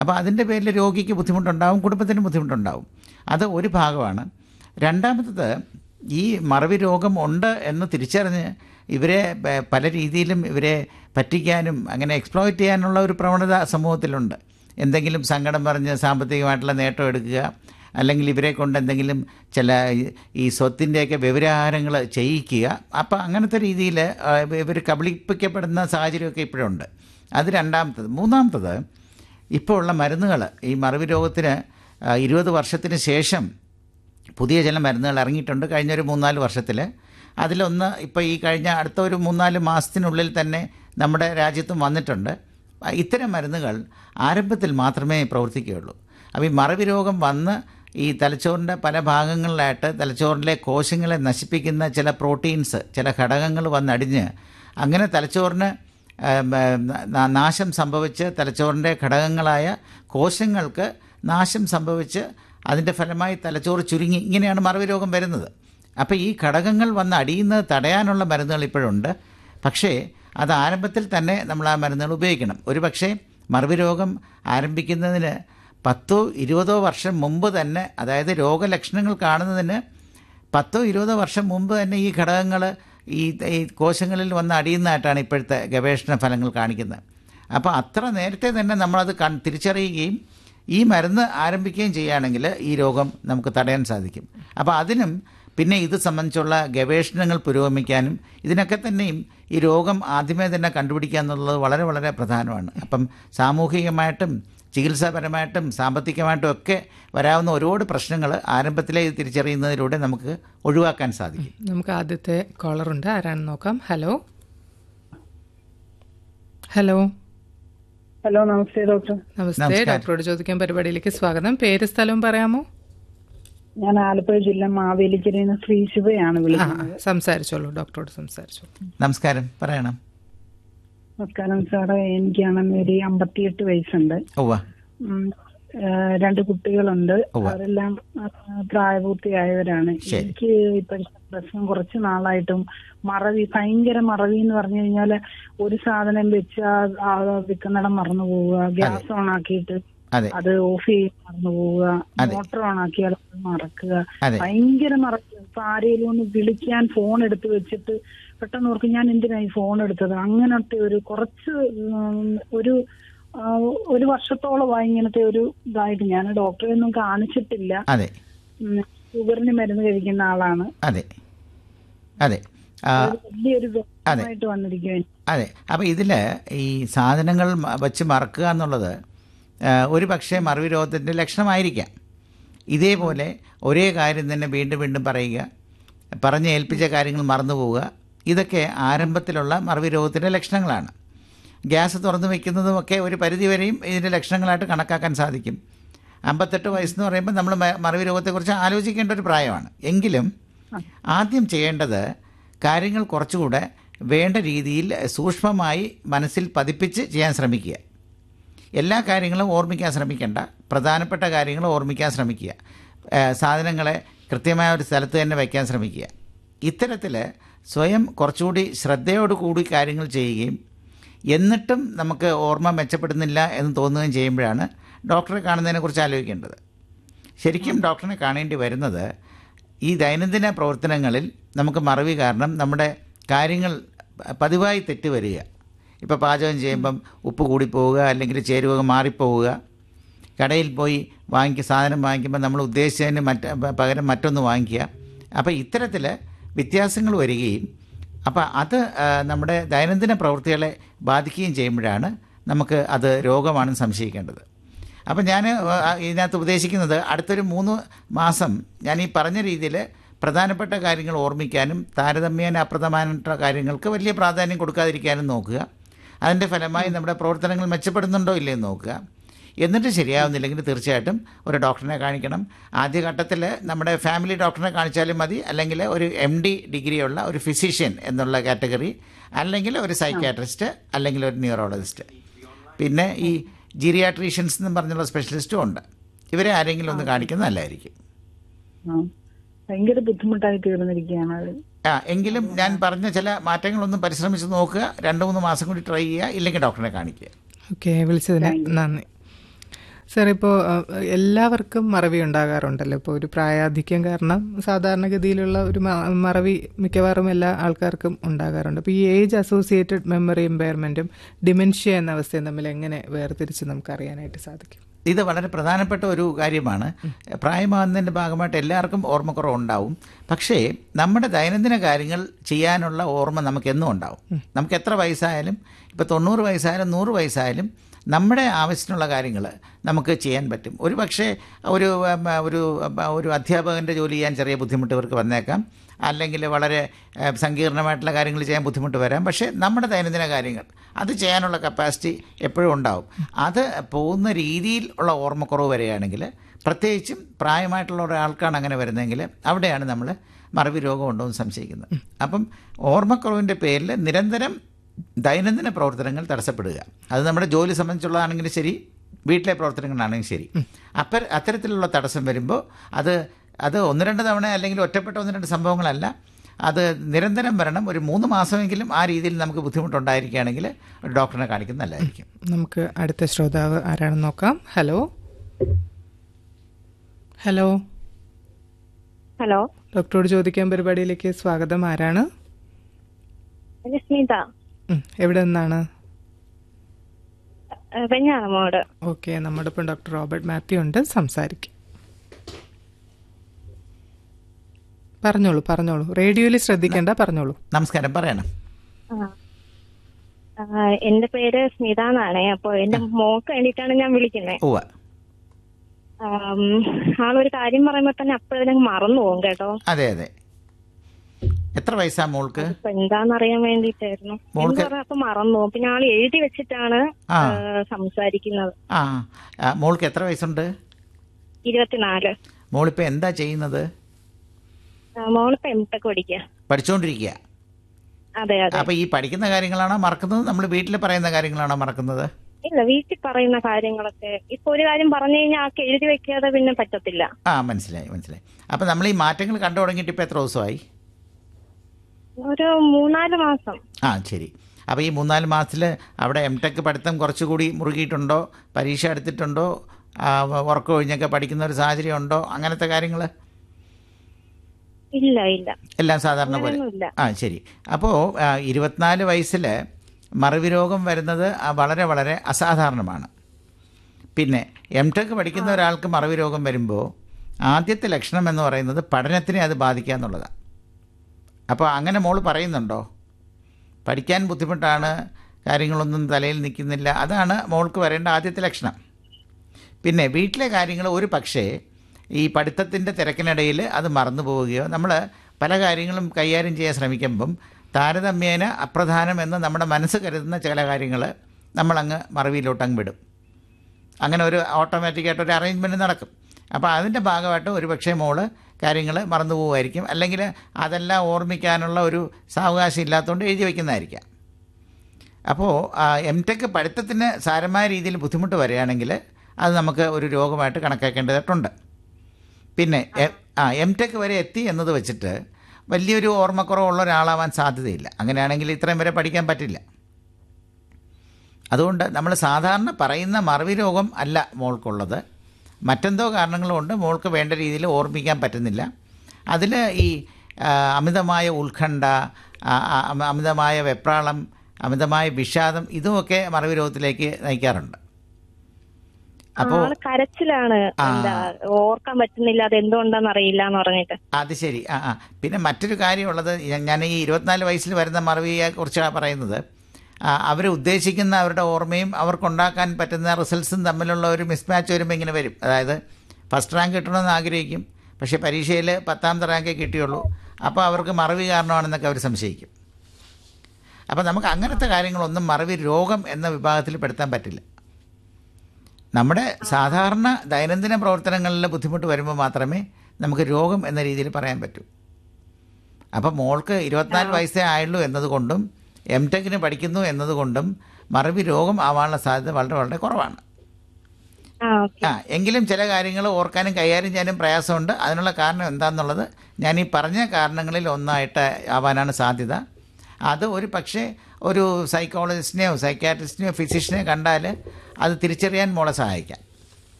അപ്പോൾ അതിൻ്റെ പേരിൽ രോഗിക്ക് ബുദ്ധിമുട്ടുണ്ടാവും കുടുംബത്തിന് ബുദ്ധിമുട്ടുണ്ടാവും അത് ഒരു ഭാഗമാണ് രണ്ടാമത്തത് ഈ മറവി രോഗം ഉണ്ട് എന്ന് തിരിച്ചറിഞ്ഞ് ഇവരെ പ- പല രീതിയിലും ഇവരെ പറ്റിക്കാനും അങ്ങനെ എക്സ്പ്ലോയിറ്റ് ചെയ്യാനുള്ള ഒരു പ്രവണത സമൂഹത്തിലുണ്ട് എന്തെങ്കിലും സങ്കടം പറഞ്ഞ് സാമ്പത്തികമായിട്ടുള്ള നേട്ടം എടുക്കുക അല്ലെങ്കിൽ ഇവരെ കൊണ്ട് എന്തെങ്കിലും ചില ഈ- ഈ സ്വത്തിൻ്റെയൊക്കെ വ്യവഹാരങ്ങൾ ചെയ്യിക്കുക അപ്പോൾ അങ്ങനത്തെ രീതിയിൽ ഇവർ കബളിപ്പിക്കപ്പെടുന്ന സാഹചര്യമൊക്കെ ഇപ്പോഴുണ്ട് അത് രണ്ടാമത്തത് മൂന്നാമത്തത് ഇപ്പോൾ ഉള്ള മരുന്നുകൾ ഈ മറവി രോഗത്തിന് ആ, ഇരുപത് വർഷത്തിന് ശേഷം പുതിയ ചില മരുന്നുകൾ ഇറങ്ങിയിട്ടുണ്ട് കഴിഞ്ഞ ഒരു മൂന്നാല് വർഷത്തിൽ അതിലൊന്ന് ഇപ്പോൾ ഈ കഴിഞ്ഞ അടുത്ത ഒരു മൂന്നാല് മാസത്തിനുള്ളിൽ തന്നെ നമ്മുടെ രാജ്യത്തും വന്നിട്ടുണ്ട് ഇത്തരം മരുന്നുകൾ ആരംഭത്തിൽ മാത്രമേ പ്രവർത്തിക്കുകയുള്ളൂ അപ്പോൾ ഈ മറവി രോഗം വന്ന് ഈ തലച്ചോറിൻ്റെ പല ഭാഗങ്ങളിലായിട്ട് തലച്ചോറിലെ കോശങ്ങളെ നശിപ്പിക്കുന്ന ചില പ്രോട്ടീൻസ് ചില ഘടകങ്ങൾ വന്നടിഞ്ഞ് അങ്ങനെ തലച്ചോറിന് ഏം, ഏം, നാ- നാശം സംഭവിച്ച് തലച്ചോറിൻ്റെ ഘടകങ്ങളായ കോശങ്ങൾക്ക് നാശം സംഭവിച്ച് അതിൻ്റെ ഫലമായി തലച്ചോറ് ചുരുങ്ങി ഇങ്ങനെയാണ് മറവി രോഗം വരുന്നത് അപ്പോൾ ഈ ഘടകങ്ങൾ വന്ന് അടിയുന്നത് തടയാനുള്ള മരുന്നുകൾ ഇപ്പോഴുണ്ട് പക്ഷേ അത് ആരംഭത്തിൽ തന്നെ നമ്മൾ ആ മരുന്നുകൾ ഉപയോഗിക്കണം ഒരു പക്ഷേ മറവി രോഗം ആരംഭിക്കുന്നതിന് പത്തോ ഇരുപതോ വർഷം മുമ്പ് തന്നെ അതായത് രോഗലക്ഷണങ്ങൾ കാണുന്നതിന് പത്തോ ഇരുപതോ വർഷം മുമ്പ് തന്നെ ഈ ഘടകങ്ങൾ ഈ ഈ കോശങ്ങളിൽ വന്ന് അടിയുന്നതായിട്ടാണ് ഇപ്പോഴത്തെ ഗവേഷണ ഫലങ്ങൾ കാണിക്കുന്നത് അപ്പോൾ അത്ര നേരത്തെ തന്നെ നമ്മളത് കൺ തിരിച്ചറിയുകയും ഈ മരുന്ന് ആരംഭിക്കുകയും ചെയ്യുകയാണെങ്കിൽ ഈ രോഗം നമുക്ക് തടയാൻ സാധിക്കും അപ്പോൾ അതിനും പിന്നെ ഇത് സംബന്ധിച്ചുള്ള ഗവേഷണങ്ങൾ പുരോഗമിക്കാനും ഇതിനൊക്കെ തന്നെയും ഈ രോഗം ആദ്യമേ തന്നെ കണ്ടുപിടിക്കുക എന്നുള്ളത് വളരെ വളരെ പ്രധാനമാണ് അപ്പം സാമൂഹികമായിട്ടും ചികിത്സാപരമായിട്ടും സാമ്പത്തികമായിട്ടും ഒക്കെ വരാവുന്ന ഒരുപാട് പ്രശ്നങ്ങൾ ആരംഭത്തിലേ ഇത് തിരിച്ചറിയുന്നതിലൂടെ നമുക്ക് ഒഴിവാക്കാൻ സാധിക്കും നമുക്ക് ആദ്യത്തെ കോളറുണ്ട് ആരാണെന്ന് നോക്കാം hello hello hello namaste doctor namaste നമസ്കാരം. ഡോക്ടറോട് ചോദിക്കാൻ പരിപാടിയിലേക്ക് സ്വാഗതം പേര് സ്ഥലവും പറയാമോ ഞാൻ ആലപ്പുഴ ജില്ല മാവേലിക്കരയിൽ നിന്ന് ശ്രീ ശിവയാണ് ആ വിളിക്കുന്നത് സംസാരിച്ചോളൂ ഡോക്ടറോട് സംസാരിച്ചോളൂ നമസ്കാരം പറയണം നമസ്കാരം സാറേ എനിക്കാണെങ്കിൽ ഒരു അമ്പത്തിയെട്ട് വയസ്സുണ്ട് ഉവ്വ ഉം, ആ, രണ്ട് കുട്ടികളുണ്ട് ഉവ്വ. അവരെല്ലാം ആ, പ്രായപൂർത്തിയായവരാണ് ശരി. എനിക്ക് ഇപ്പോഴത്തെ പ്രശ്നം കുറച്ച് നാളായിട്ടും മറവി ഭയങ്കര മറവി എന്ന് പറഞ്ഞു കഴിഞ്ഞാല് ഒരു സാധനം വെച്ച് ആ- ആ വിൽക്കുന്നിടം മറന്നു പോവുക ഗ്യാസ് ഓൺ ആക്കിയിട്ട് അതെ അത് ഓഫ് ചെയ്യാൻ മറന്നു പോവുക അതെ. മോട്ടർ ഓൺ ആക്കിയാൽ അത് മറക്കുക അതെ. ഭയങ്കര മറക്കുക ഇപ്പൊ ആരെങ്കിലും ഒന്ന് വിളിക്കാൻ ഫോൺ എടുത്ത് വെച്ചിട്ട് പെട്ടെന്ന് ഓർക്കും ഞാൻ എന്തിനാ ഈ ഫോൺ എടുത്തത് അങ്ങനത്തെ ഒരു കുറച്ച് ഉം, ഒരു ആ, ഒരു വർഷത്തോളമായി ഇങ്ങനത്തെ ഒരു ഇതായിട്ട് ഞാൻ ഡോക്ടറെ ഒന്നും കാണിച്ചിട്ടില്ല അതെ ഉം, ഷുഗറിന് മരുന്ന് കഴിക്കുന്ന ആളാണ് അതെ അതെ ആ, ഒരു വലിയൊരു വ്യക്തമായിട്ട് വന്നിരിക്കും അതെ അപ്പോൾ ഇതിൽ ഈ സാധനങ്ങൾ മ- വെച്ച് മറക്കുക എന്നുള്ളത് ആ, ഒരു പക്ഷേ മറവി രോഗത്തിൻ്റെ ലക്ഷണമായിരിക്കാം ഇതേപോലെ ഒരേ കാര്യം തന്നെ വീണ്ടും വീണ്ടും പറയുക പറഞ്ഞ് ഏൽപ്പിച്ച കാര്യങ്ങൾ മറന്നു പോവുക ഇതൊക്കെ ആരംഭത്തിലുള്ള മറവി രോഗത്തിൻ്റെ ലക്ഷണങ്ങളാണ് ഗ്യാസ് തുറന്നു വയ്ക്കുന്നതുമൊക്കെ ഒരു പരിധിവരെയും ഇതിൻ്റെ ലക്ഷണങ്ങളായിട്ട് കണക്കാക്കാൻ സാധിക്കും അമ്പത്തെട്ട് വയസ്സെന്ന് പറയുമ്പോൾ നമ്മൾ മ- മറവി രോഗത്തെക്കുറിച്ച് ആലോചിക്കേണ്ട ഒരു പ്രായമാണ് എങ്കിലും ആദ്യം ചെയ്യേണ്ടത് കാര്യങ്ങൾ കുറച്ചുകൂടെ വേണ്ട രീതിയിൽ സൂക്ഷ്മമായി മനസ്സിൽ പതിപ്പിച്ച് ചെയ്യാൻ ശ്രമിക്കുക എല്ലാ കാര്യങ്ങളും ഓർമ്മിക്കാൻ ശ്രമിക്കേണ്ട പ്രധാനപ്പെട്ട കാര്യങ്ങൾ ഓർമ്മിക്കാൻ ശ്രമിക്കുക ഏഹ് സാധനങ്ങളെ കൃത്യമായ ഒരു സ്ഥലത്ത് തന്നെ വയ്ക്കാൻ ശ്രമിക്കുക ഇത്തരത്തിൽ സ്വയം കുറച്ചുകൂടി ശ്രദ്ധയോട് കൂടി കാര്യങ്ങൾ ചെയ്യുകയും എന്നിട്ടും നമുക്ക് ഓർമ്മ മെച്ചപ്പെടുന്നില്ല എന്ന് തോന്നുകയും ചെയ്യുമ്പോഴാണ് ഡോക്ടറെ കാണുന്നതിനെക്കുറിച്ച് ആലോചിക്കേണ്ടത് ശരിക്കും ഡോക്ടറിനെ കാണേണ്ടി വരുന്നത് ഈ ദൈനംദിന പ്രവർത്തനങ്ങളിൽ നമുക്ക് മറവി കാരണം നമ്മുടെ കാര്യങ്ങൾ പതിവായി തെറ്റ് വരിക ഇപ്പോൾ പാചകം ചെയ്യുമ്പം ഉപ്പ് കൂടിപ്പോവുക അല്ലെങ്കിൽ ചേരുവക മാറിപ്പോവുക കടയിൽ പോയി വാങ്ങിക്കുക സാധനം വാങ്ങിക്കുമ്പോൾ നമ്മൾ ഉദ്ദേശിച്ചതിന് മറ്റ് പകരം മറ്റൊന്ന് വാങ്ങിക്കുക അപ്പോൾ ഇത്തരത്തിൽ വ്യത്യാസങ്ങൾ വരികയും അപ്പോൾ അത് ആ, നമ്മുടെ ദൈനംദിന പ്രവൃത്തികളെ ബാധിക്കുകയും ചെയ്യുമ്പോഴാണ് നമുക്ക് അത് രോഗമാണെന്ന് സംശയിക്കേണ്ടത് അപ്പം ഞാൻ ഇതിനകത്ത് ഉപദേശിക്കുന്നത് അടുത്തൊരു മൂന്ന് മാസം ഞാൻ ഈ പറഞ്ഞ രീതിയിൽ പ്രധാനപ്പെട്ട കാര്യങ്ങൾ ഓർമ്മിക്കാനും താരതമ്യേന അപ്രധാനപ്പെട്ട കാര്യങ്ങൾക്ക് വലിയ പ്രാധാന്യം കൊടുക്കാതിരിക്കാനും നോക്കുക അതിൻ്റെ ഫലമായി നമ്മുടെ പ്രവർത്തനങ്ങൾ മെച്ചപ്പെടുന്നുണ്ടോ ഇല്ലയെന്ന് നോക്കുക എന്നിട്ട് ശരിയാവുന്നില്ലെങ്കിൽ തീർച്ചയായിട്ടും ഒരു ഡോക്ടറിനെ കാണിക്കണം ആദ്യഘട്ടത്തിൽ നമ്മുടെ ഫാമിലി ഡോക്ടറിനെ കാണിച്ചാലും മതി അല്ലെങ്കിൽ ഒരു എം ഡി ഡിഗ്രിയുള്ള ഒരു ഫിസിഷ്യൻ എന്നുള്ള കാറ്റഗറി അല്ലെങ്കിൽ ഒരു സൈക്യാട്രിസ്റ്റ് അല്ലെങ്കിൽ ഒരു ന്യൂറോളജിസ്റ്റ് പിന്നെ ഈ ജീറിയാട്രീഷ്യൻസ് എന്ന് പറഞ്ഞുള്ള സ്പെഷ്യലിസ്റ്റും ഉണ്ട് ഇവരെ ആരെങ്കിലും ഒന്ന് കാണിക്കുന്നത് നല്ലതായിരിക്കും ആ. ഭയങ്കര ബുദ്ധിമുട്ടായി തീർന്നിരിക്കുകയാണ് അത് ആ എങ്കിലും ഞാൻ പറഞ്ഞ ചില മാറ്റങ്ങളൊന്നും പരിശ്രമിച്ച് നോക്കുക രണ്ട് മൂന്ന് മാസം കൂടി ട്രൈ ചെയ്യുക ഇല്ലെങ്കിൽ ഡോക്ടറെ കാണിക്കുക ഓക്കെ വിളിച്ചതിന് നന്ദി സാർ ഇപ്പോൾ എല്ലാവർക്കും മറവി ഉണ്ടാകാറുണ്ടല്ലോ ഇപ്പോൾ ഒരു പ്രായാധിക്യം കാരണം സാധാരണഗതിയിലുള്ള ഒരു മ- മറവി മിക്കവാറും എല്ലാ ആൾക്കാർക്കും ഉണ്ടാകാറുണ്ട് അപ്പോൾ ഈ ഏജ് അസോസിയേറ്റഡ് മെമ്മറി ഇമ്പയർമെൻറ്റും ഡിമെൻഷ്യ എന്ന അവസ്ഥയും തമ്മിൽ എങ്ങനെ വേർതിരിച്ച് നമുക്ക് അറിയാനായിട്ട് സാധിക്കും ഇത് വളരെ പ്രധാനപ്പെട്ട ഒരു കാര്യമാണ് പ്രായമാകുന്നതിൻ്റെ ഭാഗമായിട്ട് എല്ലാവർക്കും ഓർമ്മക്കുറവ് ഉണ്ടാവും പക്ഷേ നമ്മുടെ ദൈനംദിന കാര്യങ്ങൾ ചെയ്യാനുള്ള ഓർമ്മ നമുക്ക് എന്നും ഉണ്ടാവും നമുക്ക് എത്ര വയസ്സായാലും ഇപ്പോൾ തൊണ്ണൂറ് വയസ്സായാലും നൂറ് വയസ്സായാലും നമ്മുടെ ആവശ്യത്തിനുള്ള കാര്യങ്ങൾ നമുക്ക് ചെയ്യാൻ പറ്റും ഒരു പക്ഷേ ഒരു ഉം, ഒരു ഉം, ഒരു അധ്യാപകൻ്റെ ജോലി ചെയ്യാൻ ചെറിയ ബുദ്ധിമുട്ട് ഇവർക്ക് വന്നേക്കാം അല്ലെങ്കിൽ വളരെ ഏഹ്, സങ്കീർണമായിട്ടുള്ള കാര്യങ്ങൾ ചെയ്യാൻ ബുദ്ധിമുട്ട് വരാം പക്ഷേ നമ്മുടെ ദൈനംദിന കാര്യങ്ങൾ അത് ചെയ്യാനുള്ള കപ്പാസിറ്റി എപ്പോഴും ഉണ്ടാവും അത് പോകുന്ന രീതിയിൽ ഉള്ള ഓർമ്മക്കുറവ് വരികയാണെങ്കിൽ പ്രത്യേകിച്ചും പ്രായമായിട്ടുള്ള ഒരാൾക്കാണ് അങ്ങനെ വരുന്നതെങ്കിൽ അവിടെയാണ് നമ്മൾ മറവി രോഗം ഉണ്ടോ എന്ന് സംശയിക്കുന്നത് അപ്പം ഓർമ്മക്കുറവിൻ്റെ പേരിൽ നിരന്തരം ദൈനംദിന പ്രവർത്തനങ്ങൾ തടസ്സപ്പെടുക അത് നമ്മുടെ ജോലി സംബന്ധിച്ചുള്ളതാണെങ്കിലും ശരി വീട്ടിലെ പ്രവർത്തനങ്ങളാണെങ്കിലും ശരി അപ്പം അത്തരത്തിലുള്ള തടസ്സം വരുമ്പോൾ അത് അത് ഒന്ന് രണ്ട് തവണ അല്ലെങ്കിൽ ഒറ്റപ്പെട്ട ഒന്ന് രണ്ട് സംഭവങ്ങളല്ല അത് നിരന്തരം വരണം ഒരു മൂന്ന് മാസമെങ്കിലും ആ രീതിയിൽ നമുക്ക് ബുദ്ധിമുട്ടുണ്ടായിരിക്കുകയാണെങ്കിൽ ഒരു ഡോക്ടറിനെ കാണിക്കുന്നത് നല്ലതായിരിക്കും നമുക്ക് അടുത്ത ശ്രോതാവ് ആരാണെന്ന് നോക്കാം ഹലോ ഹലോ ഹലോ ഡോക്ടറോട് ചോദിക്കാൻ പരിപാടിയിലേക്ക് സ്വാഗതം ആരാണ് ഇത് സ്മിത ഉം, എവിടെ നിന്നാണ് ഏഹ് വെഞ്ഞാറമോട് ഓക്കെ നമ്മുടെ ഇപ്പം ഡോക്ടർ റോബർട്ട് മാത്യു ഉണ്ട് സംസാരിക്കും പറഞ്ഞോളൂ പറഞ്ഞോളൂ റേഡിയോയിൽ ശ്രദ്ധിക്കേണ്ട പറഞ്ഞോളൂ നമസ്കാരം പറയണം ആ. ആ, എന്റെ പേര് സ്മിത എന്നാണേ അപ്പൊ എന്റെ മോക്ക് വേണ്ടിയിട്ടാണ് ഞാൻ വിളിക്കുന്നത് ഉവ്വ ആളൊരു കാര്യം പറയുമ്പോ തന്നെ അപ്പോഴേക്കും മറന്നു പോകും കേട്ടോ അതെ അതെ എത്ര വയസ്സാ മോൾക്ക് അപ്പൊ എന്താന്നറിയാൻ വേണ്ടിയിട്ടായിരുന്നു മോൾക്ക്- എന്താ പറയാ അപ്പൊ മറന്നു പോകും പിന്നെ ആൾ എഴുതി വെച്ചിട്ടാണ് ആ. ഏഹ്, സംസാരിക്കുന്നത് ആ ആ, മോൾക്ക് എത്ര വയസ്സുണ്ട് ഇരുപത്തിനാല് മോളിപ്പോൾ എന്താ ചെയ്യുന്നത് ആ, മോളിപ്പോ എം ടെക് പഠിക്കുക പഠിച്ചുകൊണ്ടിരിക്കുക അതെ അതെ അപ്പോൾ ഈ പഠിക്കുന്ന കാര്യങ്ങളാണോ മറക്കുന്നത് നമ്മൾ വീട്ടിൽ പറയുന്ന കാര്യങ്ങളാണോ മറക്കുന്നത് ഇല്ല വീട്ടിൽ പറയുന്ന കാര്യങ്ങളൊക്കെ ഇപ്പൊ ഒരു കാര്യം പറഞ്ഞു കഴിഞ്ഞാൽ ആൾക്ക് എഴുതി വെക്കാതെ പിന്നെ പറ്റത്തില്ല ആ മനസ്സിലായി മനസ്സിലായി അപ്പോൾ നമ്മൾ ഈ മാറ്റങ്ങൾ കണ്ടു തുടങ്ങിയിട്ട് ഇപ്പോൾ എത്ര ദിവസമായി ഒരു മൂന്നാല് മാസം ആ ശരി അപ്പോൾ ഈ മൂന്നാല് മാസത്തിൽ അവിടെ എം ടെക് പഠിത്തം കുറച്ചുകൂടി മുറുകിയിട്ടുണ്ടോ പരീക്ഷ എടുത്തിട്ടുണ്ടോ ആ, ഉറക്കം ഒഴിഞ്ഞൊക്കെ പഠിക്കുന്ന ഒരു സാഹചര്യം ഉണ്ടോ അങ്ങനത്തെ കാര്യങ്ങൾ ഇല്ല ഇല്ല എല്ലാം സാധാരണ പോലെ അങ്ങനെയൊന്നുമില്ല ആ ശരി അപ്പോൾ ഇരുപത്തിനാല് വയസ്സിൽ മറവി രോഗം വരുന്നത് ആ, വളരെ വളരെ അസാധാരണമാണ് പിന്നെ എം ടെക് പഠിക്കുന്ന ഒരാൾക്ക് മറവി രോഗം വരുമ്പോൾ ആദ്യത്തെ ലക്ഷണം എന്ന് പറയുന്നത് പഠനത്തിനെ അത് ബാധിക്കുക എന്നുള്ളതാണ് അപ്പോൾ അങ്ങനെ മോൾ പറയുന്നുണ്ടോ പഠിക്കാൻ ബുദ്ധിമുട്ടാണ് കാര്യങ്ങളൊന്നും തലയിൽ നിൽക്കുന്നില്ല അതാണ് മോൾക്ക് വരേണ്ട ആദ്യത്തെ ലക്ഷണം പിന്നെ വീട്ടിലെ കാര്യങ്ങൾ ഒരു പക്ഷേ ഈ പഠിത്തത്തിൻ്റെ തിരക്കിനിടയിൽ അത് മറന്നു പോവുകയോ നമ്മൾ പല കാര്യങ്ങളും കൈകാര്യം ചെയ്യാൻ ശ്രമിക്കുമ്പം താരതമ്യേന അപ്രധാനമെന്ന് നമ്മുടെ മനസ്സ് കരുതുന്ന ചില കാര്യങ്ങൾ നമ്മളങ്ങ് മറവിയിലോട്ടങ്ങ് വിടും അങ്ങനെ ഒരു ഓട്ടോമാറ്റിക്കായിട്ട് ഒരു അറേഞ്ച്മെൻറ്റ് നടക്കും അപ്പോൾ അതിൻ്റെ ഭാഗമായിട്ട് ഒരു പക്ഷേ മോള് കാര്യങ്ങൾ മറന്നു പോകുമായിരിക്കും അല്ലെങ്കിൽ അതെല്ലാം ഓർമ്മിക്കാനുള്ള ഒരു സാവകാശം ഇല്ലാത്തതുകൊണ്ട് എഴുതി വയ്ക്കുന്നതായിരിക്കാം അപ്പോൾ എം ടെക് പഠിത്തത്തിന് സാരമായ രീതിയിൽ ബുദ്ധിമുട്ട് വരികയാണെങ്കിൽ അത് നമുക്ക് ഒരു രോഗമായിട്ട് കണക്കാക്കേണ്ടതായിട്ടുണ്ട് പിന്നെ എ- ആ എം ടെക് വരെ എത്തി എന്നത് വെച്ചിട്ട് വലിയൊരു ഓർമ്മക്കുറവുള്ള ഒരാളാവാൻ സാധ്യതയില്ല അങ്ങനെയാണെങ്കിൽ ഇത്രയും വരെ പഠിക്കാൻ പറ്റില്ല അതുകൊണ്ട് നമ്മൾ സാധാരണ പറയുന്ന മറവി രോഗം അല്ല മോൾക്കുള്ളത് മറ്റെന്തോ കാരണങ്ങൾ കൊണ്ട് മോൾക്ക് വേണ്ട രീതിയിൽ ഓർമ്മിക്കാൻ പറ്റുന്നില്ല അതിൽ ഈ ആ, അമിതമായ ഉത്കണ്ഠ ആ, ആ, അമ- അമിതമായ വെപ്രാളം അമിതമായ വിഷാദം ഇതുമൊക്കെ മറവി രോഗത്തിലേക്ക് നയിക്കാറുണ്ട് അപ്പോൾ ആള് കരച്ചിലാണ് ആ. എന്താ ഓർക്കാൻ പറ്റുന്നില്ല അത് എന്തുകൊണ്ടാന്ന് അറിയില്ല എന്ന് പറഞ്ഞിട്ട് അത് ശരി ആ ആ പിന്നെ മറ്റൊരു കാര്യമുള്ളത് ഞാൻ- ഞാൻ ഈ ഇരുപത്തിനാല് വയസ്സിൽ വരുന്ന മറവിയെ കുറിച്ചാണ് പറയുന്നത് അവർ ഉദ്ദേശിക്കുന്ന അവരുടെ ഓർമ്മയും അവർക്കുണ്ടാക്കാൻ പറ്റുന്ന റിസൾട്ട്സും തമ്മിലുള്ള ഒരു മിസ്മാച്ച് വരുമ്പോൾ ഇങ്ങനെ വരും അതായത് ഫസ്റ്റ് റാങ്ക് കിട്ടണമെന്ന് ആഗ്രഹിക്കും പക്ഷേ പരീക്ഷയിൽ പത്താമത്തെ റാങ്കേ കിട്ടിയുള്ളൂ അപ്പോൾ അവർക്ക് മറവി കാരണമാണെന്നൊക്കെ അവർ സംശയിക്കും അപ്പോൾ നമുക്ക് അങ്ങനത്തെ കാര്യങ്ങളൊന്നും മറവി രോഗം എന്ന വിഭാഗത്തിൽ പെടുത്താൻ പറ്റില്ല നമ്മുടെ സാധാരണ ദൈനംദിന പ്രവർത്തനങ്ങളിൽ ബുദ്ധിമുട്ട് വരുമ്പോൾ മാത്രമേ നമുക്ക് രോഗം എന്ന രീതിയിൽ പറയാൻ പറ്റൂ അപ്പം മോൾക്ക് ഇരുപത്തിനാല് വയസ്സേ ആയുള്ളൂ എന്നതുകൊണ്ടും എം ടെക്കിന് പഠിക്കുന്നു എന്നതുകൊണ്ടും മറവി രോഗം ആവാനുള്ള സാധ്യത വളരെ വളരെ കുറവാണ് ആ ഓക്കെ ആ എങ്കിലും ചില കാര്യങ്ങൾ ഓർക്കാനും കൈകാര്യം ചെയ്യാനും പ്രയാസമുണ്ട് അതിനുള്ള കാരണം എന്താണെന്നുള്ളത് ഞാൻ ഈ പറഞ്ഞ കാരണങ്ങളിൽ ഒന്നായിട്ട് ആവാനാണ് സാധ്യത അത് ഒരു പക്ഷേ ഒരു സൈക്കോളജിസ്റ്റിനെയോ സൈക്കാട്രിസ്റ്റിനെയോ ഫിസിഷ്യനെയോ കണ്ടാൽ അത് തിരിച്ചറിയാൻ മോളെ സഹായിക്കാം